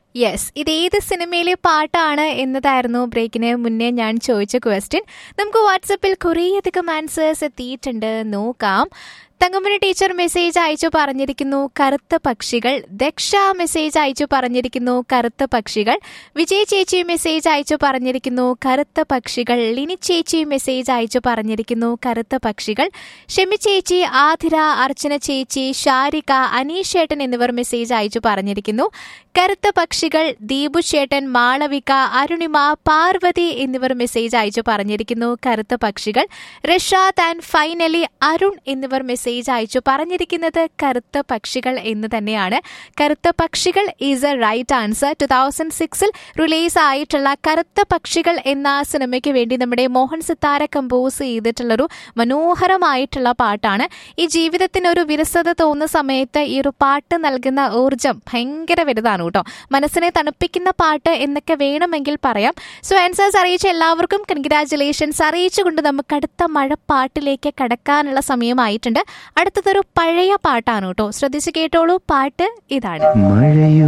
yes ഇത് ഏത് സിനിമയിലെ പാട്ടാണ് എന്നതായിരുന്നു ബ്രേക്കിന് മുന്നേ ഞാൻ ചോദിച്ച ക്വസ്റ്റ്യൻ നമുക്ക് വാട്സപ്പിൽ കുറേയധികം ആൻസേഴ്സ് എത്തിയിട്ടുണ്ട് നോക്കാം തങ്കമണി ടീച്ചർ മെസ്സേജ് അയച്ചു പറഞ്ഞിരിക്കുന്നു കറുത്ത പക്ഷികൾ ദക്ഷ മെസ്സേജ് അയച്ചു പറഞ്ഞിരിക്കുന്നു കറുത്ത പക്ഷികൾ വിജയ് ചേച്ചി മെസ്സേജ് അയച്ചു പറഞ്ഞിരിക്കുന്നു കറുത്ത പക്ഷികൾ ലിനി ചേച്ചി മെസ്സേജ് അയച്ചു പറഞ്ഞിരിക്കുന്നു കറുത്ത പക്ഷികൾ ഷെമി ചേച്ചി ആതിര അർച്ചന ചേച്ചി ഷാരിക അനീഷ് ചേട്ടൻ എന്നിവർ മെസ്സേജ് അയച്ചു പറഞ്ഞിരിക്കുന്നു കറുത്ത പക്ഷികൾ ദീപു ചേട്ടൻ മാളവിക അരുണിമ പാർവതി എന്നിവർ മെസ്സേജ് അയച്ചു പറഞ്ഞിരിക്കുന്നു കറുത്ത പക്ഷികൾ റഷാദ് ആൻഡ് ഫൈനലി അരുൺ എന്നിവർ മെസ്സേജ് അയച്ചു പറഞ്ഞിരിക്കുന്നത് കറുത്ത പക്ഷികൾ എന്ന് തന്നെയാണ് കറുത്ത പക്ഷികൾ is a right answer two thousand സിക്സിൽ റിലീസ് ആയിട്ടുള്ള കറുത്ത പക്ഷികൾ എന്ന സിനിമയ്ക്ക് വേണ്ടി നമ്മുടെ മോഹൻ സിത്താര കമ്പോസ് ചെയ്തിട്ടുള്ളൊരു മനോഹരമായിട്ടുള്ള പാട്ടാണ് ഈ ജീവിതത്തിന് ഒരു വിരസത തോന്നുന്ന സമയത്ത് ഈ ഒരു പാട്ട് നൽകുന്ന ഊർജം ഭയങ്കര വലുതാണ് കേട്ടോ മനസ്സിനെ തണുപ്പിക്കുന്ന പാട്ട് എന്നൊക്കെ വേണമെങ്കിൽ പറയാം സോ ആൻസേഴ്സ് അറിയിച്ച എല്ലാവർക്കും കൺഗ്രാറ്റുലേഷൻസ് അറിയിച്ചുകൊണ്ട് നമുക്ക് അടുത്ത മഴപ്പാട്ടിലേക്ക് കടക്കാനുള്ള സമയമായിട്ടുണ്ട് അടുത്തതൊരു പഴയ പാട്ടാണ് കേട്ടോ ശ്രദ്ധിച്ചു കേട്ടോളൂ പാട്ട് ഇതാണ് മഴയോ